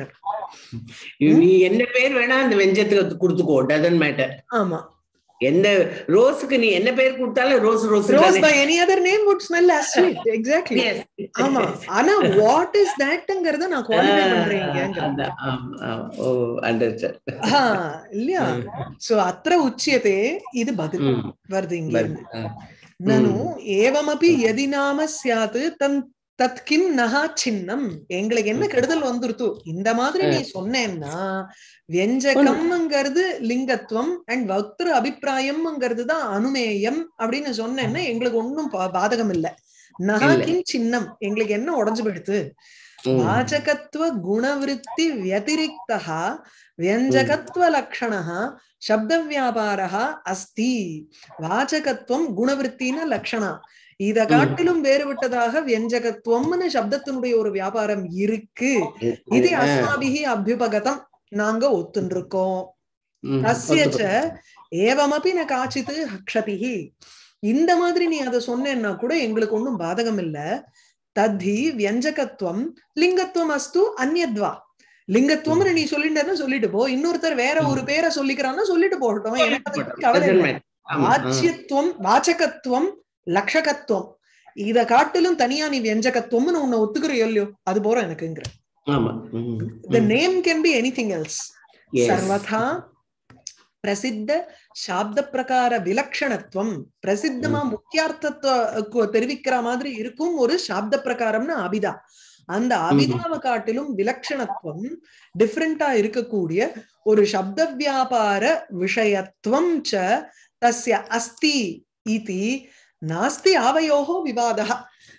நீ என்ன பேர் வேணா அந்த வெஞ்சத்துக்கு கொடுத்துக்கோ டசன்ட் மேட்டர் ஆமா எந்த ரோஸுக்கு நீ என்ன பேர் கொடுத்தாலும் rose rose rose by any other name would smell as sweet exactly ஆமா ஆனா வாட் இஸ் தட்ங்கிறத நான் குவாலிஃபை பண்றேங்க ஓ அண்டர்ஸ்டாண்ட் ஆ, இல்லையா சோ அத்திர உச்சியதே இது பதில் வருது இங்க இருந்து. நனு ஏவமபி எதி நாம சியாத்து தன் தத் கிம் நகா சின்னம் எங்களுக்கு என்ன கெடுதல் வந்துருத்து இந்த மாதிரி நீ சொன்னேன்னா வியஞ்சகம்ங்கிறது லிங்கத்துவம் அண்ட் வக்திரு அபிப்பிராயம்ங்கிறது தான் அனுமேயம் அப்படின்னு சொன்னேன்னா எங்களுக்கு ஒன்னும் பா- பாதகம் இல்ல நகா இல்ல. கிம் சின்னம் எங்களுக்கு என்ன உடஞ்சு போயிடுத்து வாச்சகத்துவ குணவருத்தி व्यतिरिक्तः व्यञ्जकत्वलक्षणः शब्दव्यापारः अस्ति வாச்சகத்துவம் குணவருத்தின லட்சணா இத காட்டிலும் வேறுபட்டதாக வியஞ்சகத்துவம்னு சப்தத்தினுடைய ஒரு வியாபாரம் இருக்கு இது அஸ்மாபிகி அபியுபகதம் நாங்க ஒத்துண்டிருக்கோம் தஸ்யச்ச ஏவமபி ந காச்சித்து ஹக்ஷதிஹி இந்த மாதிரி நீ அதை சொன்னேன்னா கூட எங்களுக்கு ஒண்ணும் பாதகம் இல்ல தத்தி வியஞ்சகத்துவம் லிங்கத்துவம் அஸ்து அந்யத்வா லிங்கத்துவம்னு நீ சொல்லிட்டேன்னா சொல்லிட்டு போ இன்னொருத்தர் வேற ஒரு பேரை சொல்லிக்கிறான்னா சொல்லிட்டு போகட்டும் எனக்கு அதை பத்தி கவலை இல்லை வாச்சியத்துவம் வாச்சகத்துவம் லக்ஷகத்துவம் இத காட்டிலும் தனியா நீ வியஞ்சகத்துவம்னு உன்னை ஒத்துக்கிறியோ இல்லையோ அது போற எனக்குங்கிற ஆமா the name can be anything else சர்வதா பிரசித்த சாப்த பிரகார விலக்ஷணத்துவம் பிரசித்தமா முக்கியார்த்தத்தை தெரிவிக்கிற மாதிரி இருக்கும் ஒரு சாப்த பிரகாரம்னு அபிதா அந்த அபிதாவை காட்டிலும் விலக்ஷணத்துவம் டிஃப்ரெண்டா இருக்கக்கூடிய ஒரு சப்த வியாபார விஷயத்துவம் ச தஸ்ய அஸ்தி இதி நாஸ்தி ஆவயோகோ விவாதா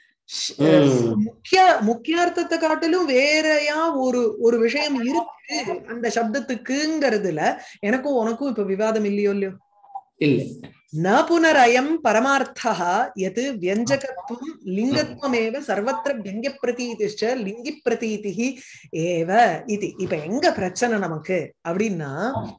முக்கிய முக்கியார்த்தத்தை காட்டிலும் வேறையா ஒரு ஒரு விஷயம் இருக்கு அந்த சப்தத்துக்குங்கிறதுல எனக்கும் உனக்கும் இப்ப விவாதம் இல்லையோ இல்லையோ இல்ல ந புனரயம் பரமார்த்தா எது வியஞ்சகத்துவம் லிங்கத்துவமேவ சர்வத்திர வியங்க பிரதீதிஷ்ட லிங்கி பிரதீதி ஏவ இது இப்ப எங்க பிரச்சனை நமக்கு அப்படின்னா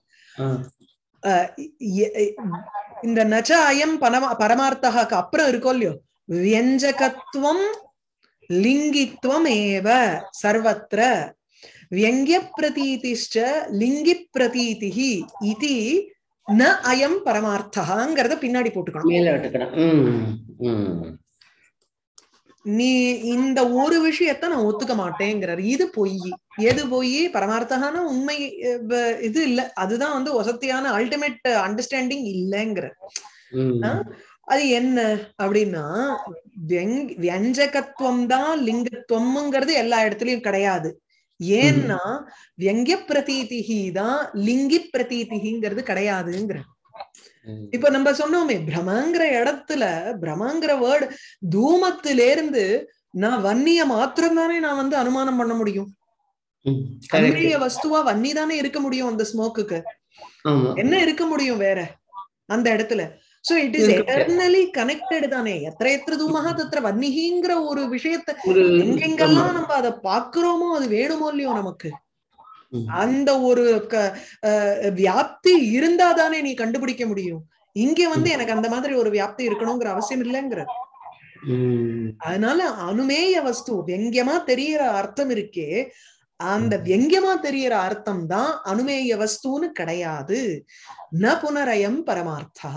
இந்த நச்ச அயம் பரமா பரமார்த்தகாக்கு அப்புறம் இருக்கோ இல்லையோ வியஞ்சகத்துவம் லிங்கித்வம் ஏவ சர்வத்திர வியங்கிய பிரதீதிஷ்ட லிங்கி பிரதீதிஹி இது ந அயம் பரமார்த்தகாங்கிறத பின்னாடி போட்டுக்கணும் மேல விட்டுக்கணும் நீ இந்த ஒரு விஷயத்த நான் ஒத்துக்க மாட்டேங்கிறார் இது பொய் எது பொய் பரமார்த்தகான உண்மை இது இல்ல அதுதான் வந்து வசத்தியான அல்டிமேட் அண்டர்ஸ்டாண்டிங் இல்லைங்கிற அது என்ன அப்படின்னா வியஞ்சகத்துவம் தான் லிங்கத்துவம்ங்கிறது எல்லா இடத்துலயும் கிடையாது ஏன்னா வியங்கிய பிரதீதிகி தான் லிங்கி பிரதீதிகிங்கிறது கிடையாதுங்கிற இப்ப நம்ம சொன்னோமே பிரமங்கிற இடத்துல பிரமங்கிற வேர்டு தூமத்தில இருந்து நான் வன்னிய மாத்திரம் தானே நான் வந்து அனுமானம் பண்ண முடியும் அன்றைய வஸ்துவா வன்னி தானே இருக்க முடியும் அந்த ஸ்மோக்குக்கு என்ன இருக்க முடியும் வேற அந்த இடத்துல so it is eternally connected தானே எத்த எத்திர தூமகா தத்திர வன்னிகிங்கிற ஒரு விஷயத்த எங்கெங்கெல்லாம் நம்ம அதை பாக்குறோமோ அது வேணுமோ இல்லையோ நமக்கு அந்த ஒரு வியாப்தி இருந்தா தானே நீ கண்டுபிடிக்க முடியும் இங்க வந்து எனக்கு அந்த மாதிரி ஒரு வியாப்தி இருக்கணுங்கிற அவசியம் இல்லைங்கிற அதனால அனுமேய வஸ்து வெங்கியமா தெரியற அர்த்தம் இருக்கே அந்த வெங்கியமா தெரியற அர்த்தம் தான் அனுமேய வஸ்துன்னு கிடையாது ந புனரயம் பரமார்த்தா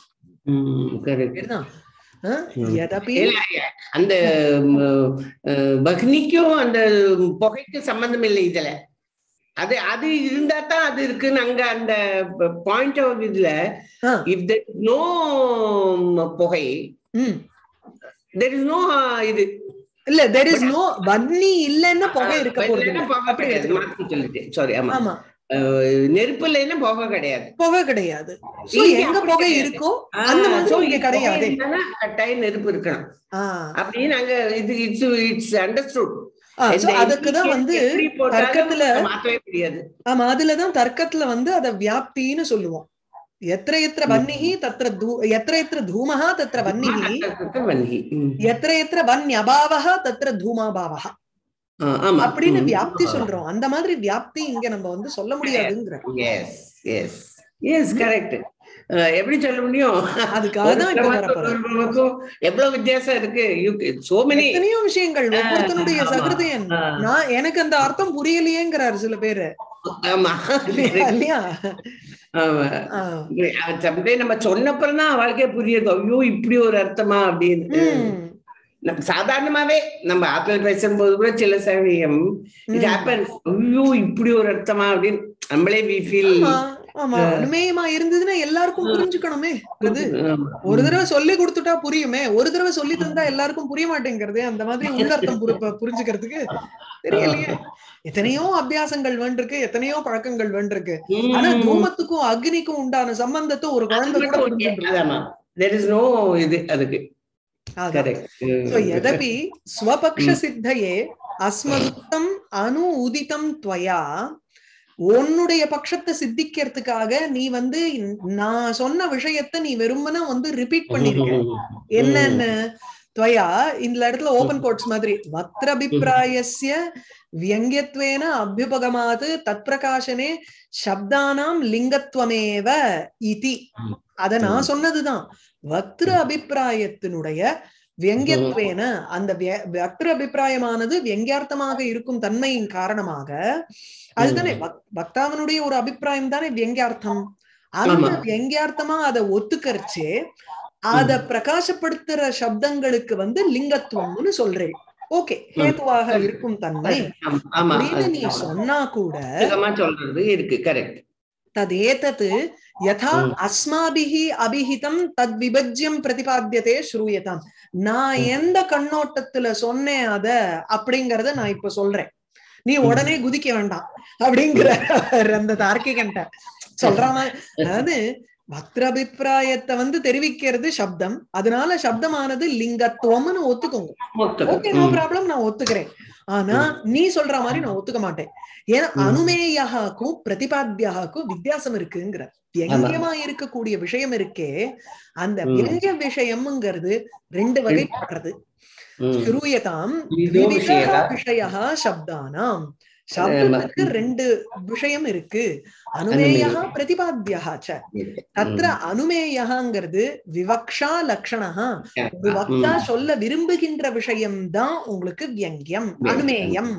அந்த பக்னிக்கும் அந்த புகைக்கும் சம்பந்தம் இல்லை இதுல அது அது இருந்தா தான் அது இருக்குன்னு அங்க அந்த பாயிண்ட் ஆஃப் இதுல ஆ. இஃப் தெர் நோ புகை ம் தெர் இஸ் நோ இது இல்ல தெர் இஸ் நோ வன்னி இல்லைன்னா புகை இருக்க போறது இல்லைன்னா இல்ல. புகை அப்படி கிடையாது எடுத்துக்கணும். மாத்தி சொல்லிட்டேன் சாரி ஆமா ஆமா அஹ், நெருப்பு இல்லைன்னா புகை கிடையாது புகை கிடையாது சோ இங்க எங்க அப்படி புகை கிடையாது. இருக்கோ ஆ, அந்த மாதிரி so இங்க இது கிடையாது. புகை இருந்தானா கட்டாயம் நெருப்பு இருக்கணும் ஆ அப்படின்னு அங்க இது it's it's understood ah, so அதுக்குதான் வந்து தர்க்கத்துல மாற்றவே முடியாது ஆமா அதுலதான் தர்க்கத்துல வந்து அத வியாப்தின்னு சொல்லுவோம் எத்திர எத்திர வன்னிஹி தத்திர தூ எத்திர எத்திர தூமஹா தத்திர வன்னிஹி வன்கி ம். எத்திர எத்திர வன்யபாவஹ தத்திர தூமாபாவஹ ஆ, ஆமா அப்படின்னு ம். வியாப்தி சொல்றோம் அந்த மாதிரி வியாப்தி இங்க நம்ம வந்து சொல்ல முடியாதுங்கிற எஸ் எஸ் எஸ் கரெக்ட் எப்படி சொல்ல முடியும் அதுக்காக தான் இப்ப ஒரு வரப்போறோம் பிரம்மத்துக்கும் எவ்வளவு வித்தியாசம் இருக்கு சோ மெனி எத்தனையோ விஷயங்கள் ஒவ்வொருத்தனுடைய ஆமா. சகிருதயன் நான் எனக்கு அந்த அர்த்தம் புரியலையேங்கிறாரு சில பேரு ஆமா இல்லையா ஆமா ஆ. சம்டே நம்ம சொன்னப்பறம் தான் அவளுக்கே புரியுது ஐயோ இப்படி ஒரு அர்த்தமா அப்படின்னு ம். நம்ம சாதாரணமாவே நம்ம ஆப்பிள் பேசும்போது கூட சில சமயம் இது ம். ஹேப்பன் ஐயோ இப்படி ஒரு அர்த்தமா அப்படின்னு நம்மளே வி ஃபீல் ஆமா ஆமா அனுமேயமா இருந்ததுன்னா எல்லாருக்கும் புரிஞ்சுக்கணுமே அது ஒரு தடவை சொல்லி கொடுத்துட்டா புரியுமே ஒரு தடவை சொல்லி தந்தா எல்லாருக்கும் புரிய மாட்டேங்கிறது அந்த மாதிரி உள்ளர்த்தம் புரி- புரிஞ்சுக்கிறதுக்கு தெரியலையே எத்தனையோ அபியாசங்கள் வேண்டிருக்கு எத்தனையோ பழக்கங்கள் வேண்டிருக்கு ஆனா தூமத்துக்கும் அக்னிக்கும் உண்டான சம்பந்தத்தை ஒரு குழந்தை கூட புரிஞ்சுட்டு தெர் இஸ் நோ இது அதுக்கு அதான். கரெக்ட் So, यदपि स्वपक्षसिद्धये अस्मदुक्तம் அனு உதிதம் त्वया உன்னுடைய பட்சத்தை சித்திக்கிறதுக்காக நீ வந்து நான் சொன்ன விஷயத்த நீ வெறுமன வந்து ரிப்பீட் பண்ணிருக்க என்னன்னு त्वया இந்த இடத்துல ஓபன் கோட்ஸ் மாதிரி வக்ரபிப்பிராயஸ்ய வியங்கியத்வேன அபியுபகமாத் தத் பிரகாசனே சப்தானாம் லிங்கத்வமேவ இதி அத நான் சொன்னதுதான் வக்ர அபிப்பிராயத்தினுடைய வியங்கியத்வேன அந்த விய- வக்ர அபிப்பிராயமானது வியங்கியார்த்தமாக இருக்கும் தன்மையின் காரணமாக அதுதானே வக்- வக்தாவனுடைய ஒரு அபிப்பிராயம் தானே வியங்கியார்த்தம் அந்த ஆமா. வியங்கியார்த்தமா அதை ஒத்துக்கரிச்சு அத பிரகாசப்படுத்துற சப்தங்களுக்கு வந்து லிங்கத்துவம்னு சொல்றேன் ஓகே ஹேதுவாக இருக்கும் தன்மை ஆமா அப்படின்னு நீ சொன்னா கூட அதிகமா சொல்றது இருக்கு கரெக்ட் ததேதத் யதா ம். அஸ்மாபிஹி அபிஹிதம் தத் விபஜ்யம் பிரதிபாத்தியதே ஸ்ரூயதாம் நான் எந்த கண்ணோட்டத்துல சொன்னேன் அத அப்படிங்கறத நான் இப்ப சொல்றேன் நீ உடனே குதிக்க வேண்டாம் அப்படிங்கிற அந்த தார்க்கிகன்ட்ட சொல்றாம அதாவது பக்திரபிப்பிராயத்தை வந்து தெரிவிக்கிறது சப்தம் அதனால சப்தமானது லிங்கத்துவம்னு ஒத்துக்கோங்க ஓகே நோ ப்ராப்ளம் நான் ஒத்துக்கிறேன் ஆனா நீ சொல்ற மாதிரி நான் ஒத்துக்க மாட்டேன் ஏன்னா ம். அனுமேயாக்கும் பிரதிபாத்தியாக்கும் வித்தியாசம் இருக்குங்கிற வியங்கியமா இருக்கக்கூடிய விஷயம் இருக்கே அந்த ம். வியங்கிய விஷயம்ங்கிறது ரெண்டு வகைப்படுறது ஸ்ரூயதாம் இதோ விஷயதா. விஷயா சப்தானாம் சப்தத்துக்கு ரெண்டு விஷயம் இருக்கு அனுமேயா பிரதிபாத்தியா ச தத்ர அனுமேயங்கிறது விவக்ஷா லக்ஷணா ஒரு வக்தா சொல்ல விரும்புகின்ற விஷயம்தான் உங்களுக்கு வியங்கியம் அனுமேயம்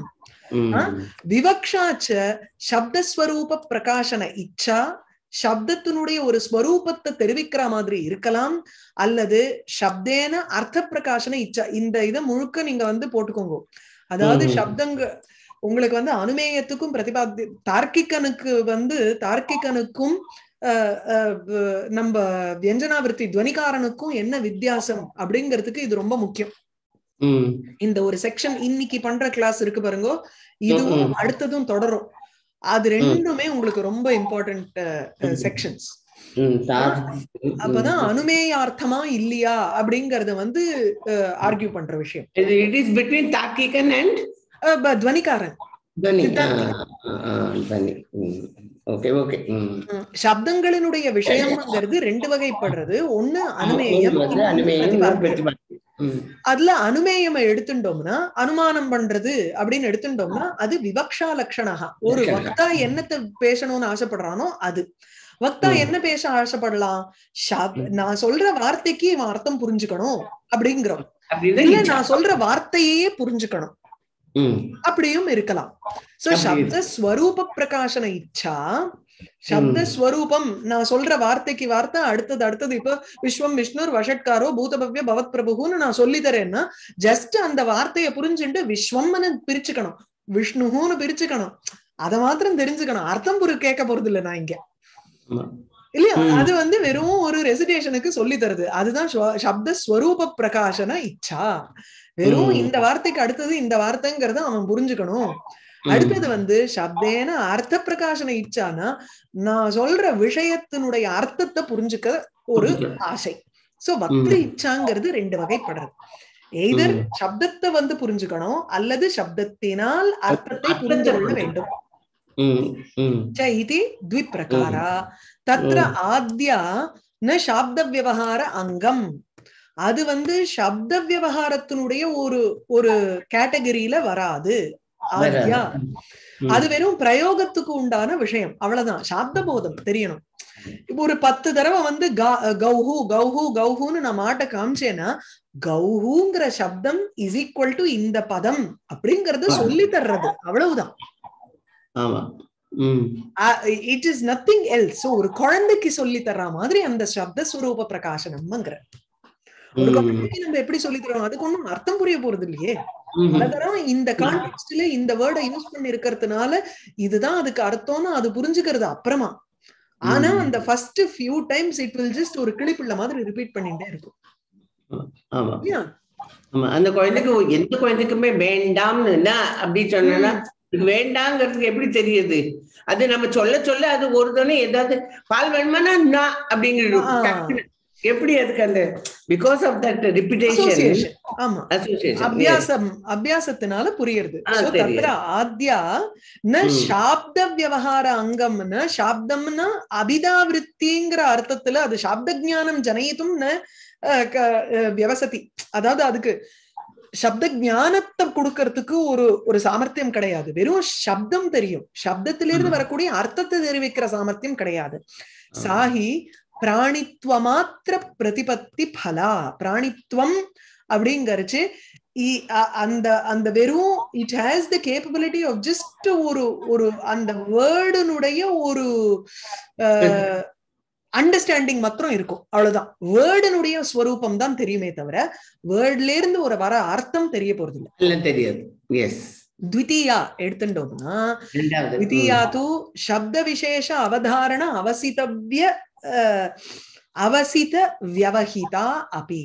விவக்ஷாச்ச சப்தஸ்வரூப பிரகாசன இச்சா சப்தத்தினுடைய ஒரு ஸ்வரூபத்தை தெரிவிக்கிற மாதிரி இருக்கலாம் அல்லது சப்தேன அர்த்த பிரகாசன இச்சா இந்த இதை முழுக்க நீங்க வந்து போட்டுக்கோங்க அதாவது ம். சப்தங்க உங்களுக்கு வந்து அனுமேயத்துக்கும் பிரதிபாத்தி தார்க்கிகனுக்கு வந்து தார்க்கிகனுக்கும் அஹ், அஹ், வ- நம்ம வியஞ்சனாவிருத்தி துவனிகாரனுக்கும் என்ன வித்தியாசம் அப்படிங்கிறதுக்கு இது ரொம்ப முக்கியம் இந்த ஒரு செக்ஷன் இன்னைக்கு பண்ற கிளாஸ் இருக்கு பாருங்க இதுவும் ம். அடுத்ததும் தொடரும் அது ரெண்டுமே உங்களுக்கு ரொம்ப இம்பார்ட்டன்ட் ம். செக்ஷன்ஸ் அப்பதான் அனுமேயார்த்தமா இல்லையா அப்படிங்கறத வந்து ஆர்கியூ பண்ற விஷயம் இட் இஸ் பிட்வீன் தாக்கிகன் அண்ட் அஹ், ப- துவனிகாரன் துவனி சித்தாந்தம். துவனி ஓகே ஓகே ம், சப்தங்களினுடைய விஷயம்ங்கிறது ரெண்டு வகைப்படுறது ஒண்ணு அனுமேயம் இன்னொன்னு பிரதிபாத்தியம். அதுல அனுமேயம் எடுத்துட்டோம்னா அனுமானம் பண்றது அப்படின்னு எடுத்துட்டோம்னா அது விவக்ஷா லட்சணா ஒரு லக்ஷணா. வக்தா என்னத்தை பேசணும்னு ஆசைப்படுறானோ அது வக்தா ம். என்ன பேச ஆசைப்படலாம் ஷப்- நான் சொல்ற வார்த்தைக்கு இவன் அர்த்தம் புரிஞ்சுக்கணும் அப்படிங்கிறோம் இல்ல நான் சொல்ற வார்த்தையே புரிஞ்சுக்கணும் அப்படியும் இருக்கலாம் சோ அப்படி சப்த ஸ்வரூப பிரகாசன இச்சா சப்த ஸ்வரூபம் நான் சொல்ற வார்த்தைக்கு வார்த்தை அடுத்தது அடுத்தது இப்போ விஸ்வம் விஷ்ணுர் வஷட்காரோ பூதபவ்ய பவத் பிரபுன்னு நான் சொல்லி தரேன்னா ஜஸ்ட் அந்த வார்த்தையை புரிஞ்சுட்டு விஸ்வம்னு பிரிச்சுக்கணும் விஷ்ணுன்னு பிரிச்சுக்கணும் அத மாத்திரம் தெரிஞ்சுக்கணும் அர்த்தம் புரி கேட்க போறது இல்ல நான் இங்க ஆமா. இல்லையா ம். அது வந்து வெறும் ஒரு ரெசிடேஷனுக்கு சொல்லி தருது அதுதான் ஸ்வ- சப்த ஸ்வரூப பிரகாசன இச்சா வெறும் ம். இந்த வார்த்தைக்கு அடுத்தது இந்த வார்த்தைங்கிறத அவன் புரிஞ்சுக்கணும் ம். அடுத்தது வந்து சப்தேன அர்த்த பிரகாசன இச்சானா நான் சொல்ற விஷயத்தினுடைய அர்த்தத்தை புரிஞ்சுக்க ஒரு புரிஞ்சுக்க. ஆசை சோ பக்தி ம். இச்சாங்கிறது ரெண்டு வகைப்படுறது எய்தர் ம். சப்தத்தை வந்து புரிஞ்சுக்கணும் அல்லது சப்தத்தினால் அர்த்தத்தை புரிந்து கொள்ள வேண்டும் ம், ம். च इति द्विप्रकारा तत्र आद्या न शाब्द व्यवहार அங்கம் அது வந்து சப்த விவகாரத்தினுடைய ஒரு ஒரு கேட்டகரியில வராது ஆத்யா ம். அது வெறும் பிரயோகத்துக்கு உண்டான விஷயம் அவ்வளவுதான் சாப்த போதம் தெரியணும் இப்ப ஒரு பத்து தடவை வந்து கா- கௌஹு கௌஹு கௌஹுன்னு நான் மாட்ட காமிச்சேன்னா கௌஹுங்கிற சப்தம் இஸ் ஈக்குவல் டு இந்த பதம் அப்படிங்கறத சொல்லி தர்றது அவ்வளவுதான் ஆமா ம் இட் இஸ் நத்திங் எல்ஸ் ஒரு குழந்தைக்கு சொல்லி தர்ற மாதிரி அந்த சப்த ஸ்வரூப பிரகாசனம்ங்கிற ஒரு ம். குழந்தைக்கு நம்ம எப்படி சொல்லி தரோம் அதுக்கு ஒண்ணும் அர்த்தம் புரிய போறது இல்லையே ம். பல தரம் இந்த கான்டெக்ட்ல இந்த வேர்டை யூஸ் பண்ணி இருக்கிறதுனால இதுதான் அதுக்கு அர்த்தம்னு அது புரிஞ்சுக்கிறது அப்புறமா ஆனா ம். அந்த first few times it will just ஒரு கிளிப்புள்ள மாதிரி ரிப்பீட் பண்ணிட்டே இருக்கும் ஆமா இல்லையா? ஆமா அந்த குழந்தைக்கு எந்த குழந்தைக்குமே வேண்டாம்னு என்ன அப்படி சொன்னா இது வேண்டாங்கிறதுக்கு எப்படி தெரியுது அது நம்ம சொல்ல சொல்ல அது ஒரு தடவை ஏதாவது பால் வேணுமானா நான் அப்படிங்கிறது ஆ. டக்குனு. எப்படி அதுக்கு அந்த because of that repetition Association. ஆமா அசோசியேஷன் அபியாசம் அபியாசத்தினால புரியுது ஆ, So, தெரியுது. தத்ர ஆத்யா ந ம். சாப்த விவகார அங்கம்னா சாப்தம்னா அபிதாவிருத்திங்கிற அர்த்தத்துல அது சாப்த ஞானம் ஜனயித்தும் ந அஹ், க- அஹ், வியவசதி அதாவது அதுக்கு சப்த ஞானத்தை கொடுக்கறதுக்கு ஒரு ஒரு சாமர்த்தியம் கிடையாது வெறும் சப்தம் தெரியும் சப்தத்திலிருந்து ம். வரக்கூடிய அர்த்தத்தை தெரிவிக்கிற சாமர்த்தியம் கிடையாது சாஹி பிராணித்வமாத்திர பிரதிபத்தி பலா பிராணித்வம் அப்படிங்கறச்சு இ- அ- அந்த அந்த வெறும் it has the capability of just ஒரு ஒரு அந்த வேர்டுனுடைய ஒரு அண்டர்ஸ்டாண்டிங் மாத்திரம் இருக்கும் அவ்வளவுதான் வேர்டுனுடைய ஸ்வரூபம் தான் தெரியுமே தவிர வேர்ட்ல இருந்து ஒரு வர அர்த்தம் தெரிய போறது இல்ல எல்லாம் தெரியாது எஸ் த்விதீயா எடுத்துட்டோம்னா ரெண்டாவது द्वितीया तु शब्दविशेष अवधारण अवसितव्य अ, अवसित व्यवहिता अपि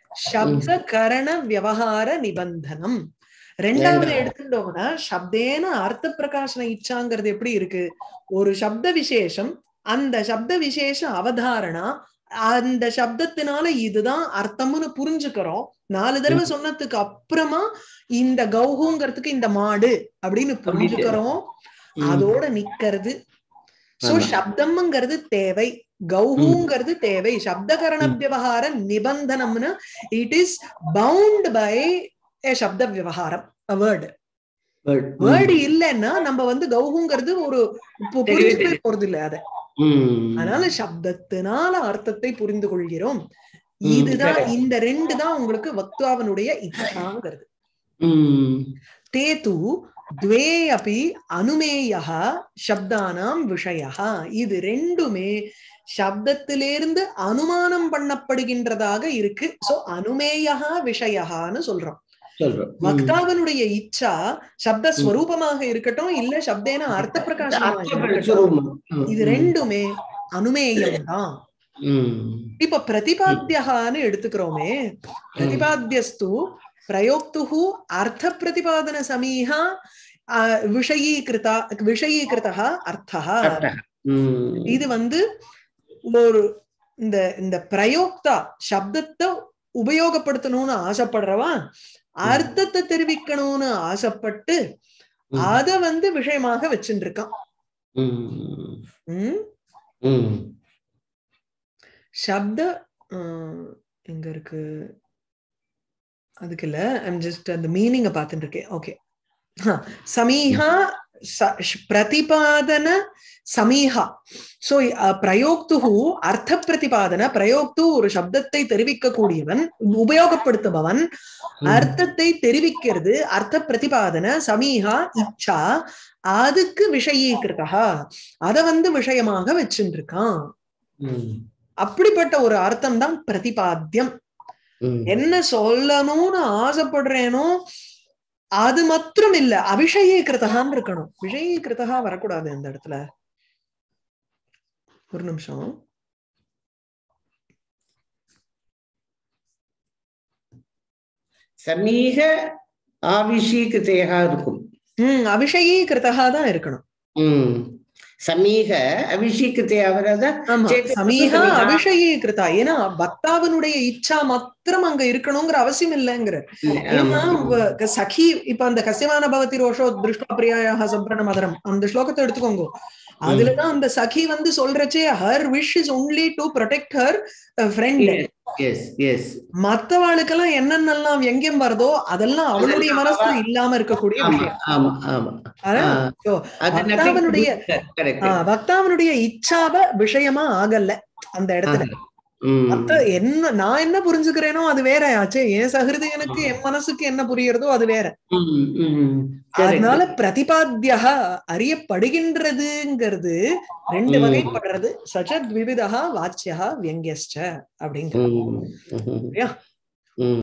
शब्दकरण व्यवहार நிபந்தனம் ரெண்டாவது ரெண்டாவது. எடுத்துட்டோம்னா சப்தேன அர்த்த பிரகாசன இச்சாங்கிறது எப்படி இருக்கு ஒரு சப்த விசேஷம் அந்த சப்த விசேஷ அவதாரணா அந்த சப்தத்தினால இதுதான் அர்த்தம்னு புரிஞ்சுக்கிறோம் நாலு தடவை சொன்னதுக்கு அப்புறமா இந்த கௌஹுங்கிறதுக்கு இந்த மாடு அப்படின்னு புரிஞ்சுக்கிறோம் ம். அதோட நிக்கிறது சோ ஆமா. சப்தம்ங்கிறது தேவை கௌஹுங்கிறது தேவை சப்தகரண ம். விவகார நிபந்தனம்னு it is bound by a சப்த விவகாரம் வேர்டு Word. ம். வேர்டு இல்லைன்னா நம்ம வந்து கௌஹுங்கிறது ஒரு பு- தெரியவே புரிஞ்சுக்கவே போறது இல்ல அத ம். அதனால சப்தத்தினால அர்த்தத்தை புரிந்து கொள்கிறோம் ம், இதுதான் correct. இந்த ரெண்டு தான் உங்களுக்கு வக்தாவனுடைய இச்சாங்கிறது ம். ते तु द्वे अपि அனுமேயः சப்தானாம் விஷயः இது ரெண்டுமே சப்தத்திலிருந்து அனுமானம் பண்ணப்படுகின்றதாக இருக்கு சோ அனுமேயः விஷயஹான்னு சொல்றோம் சொல்றோம் ம். வக்தாவனுடைய இச்சா சப்த ஸ்வரூபமாக இருக்கட்டும் இல்ல சப்தேன அர்த்த பிரகாசமாக அர்த்தப்பட இருக்கட்டும் சுரூபம். ம். இது ரெண்டுமே அனுமேயம் தான் ம். இப்ப பிரதிபாத்தியகான்னு எடுத்துக்கிறோமே பிரதிபாத்தியஸ்து பிரயோக்துஹு அர்த்த பிரதிபாதன சமீஹா அஹ், விஷயீகிருதா விஷயீகிருதா அர்த்தः அர்த்தः. ம். இது வந்து ஒரு இந்த இந்த பிரயோக்தா சப்தத்தை உபயோகப்படுத்தணும்னு ஆசைப்படுறவா அர்த்தத்தை தெரிவிக்கணும்னு ஆசைப்பட்டு ம். அத வந்து விஷயமாக வச்சுட்டு இருக்கான் ம். உம் ம். சப்த அஹ், எங்க இருக்கு அதுக்கு இல்ல ஐம் ஜஸ்ட் அந்த மீனிங்க பார்த்துட்டு இருக்கேன் ஓகே சமீஹா ச- ஷ்- பிரதிபாதன சமீஹா சோ பிரயோக்துஹு அர்த்த பிரதிபாதன பிரயோக்து ஒரு சப்தத்தை தெரிவிக்கக்கூடியவன் உபயோகப்படுத்துபவன் ம். அர்த்தத்தை தெரிவிக்கிறது அர்த்த பிரதிபாதன சமீஹா இச்சா அதுக்கு விஷயீகிருதா அத வந்து விஷயமாக வச்சுட்டு இருக்கான் ம். அப்படிப்பட்ட ஒரு அர்த்தம் தான் பிரதிபாத்தியம் ம். என்ன சொல்லணும்னு ஆசைப்படுறேனோ அது மாத்திரம் இல்ல அபிஷயீகிருத்தகான்னு இருக்கணும் விஷயீகிருத்தகா வரக்கூடாது இந்த இடத்துல ஒரு நிமிஷம் சமீக ஆவிஷீகிருத்தையா இருக்கும் உம் அபிஷயீகிருத்தகா தான் இருக்கணும் ம் சமீக அபிஷீகிருத்தையா வராதா ஆமா சேத்து சமீகா சமீகா. அபிஷயீகிருத்தா ஏன்னா பக்தாவினுடைய இச்சா மாத்திரம் அங்க இருக்கணுங்கிற அவசியம் இல்லைங்கிற ஏன்னா வ- சഖி இப்ப அந்த கசிவான பவதி ரோஷோ திருஷ்டா பிரியாயாக சம்பிரண மதரம் அந்த ஸ்லோகத்தை எடுத்துக்கோங்க அதுலதான் அந்த சഖி வந்து சொல்றச்சே her wish is only to protect her friend yes yes மத்தவாளுக்கெல்லாம் என்னென்னலாம் வியங்கியம் வருதோ அதெல்லாம் அவளுடைய மனசுல இல்லாம இருக்கக்கூடிய ஆமா விஷயம் ஆமா ஆமா அதான் ஆ. so, அது பக்தாவனுடைய- கரெக்ட் ஆஹ் பக்தாவனுடைய இச்சாவ விஷயமா ஆகல அந்த இடத்துல மத்த என்ன நான் என்ன புரிஞ்சுக்கிறேனோ அது வேற ஆச்சு என் சகிருதயனுக்கு என் மனசுக்கு என்ன புரியறதோ அது வேற அதனால பிரதிபாத்தியா அறியப்படுகின்றதுங்கிறது ரெண்டு ம். வகைப்படுறது சச்சத் விவிதா வாச்சியா வியங்கியஸ்ட அப்படிங்கிற ம்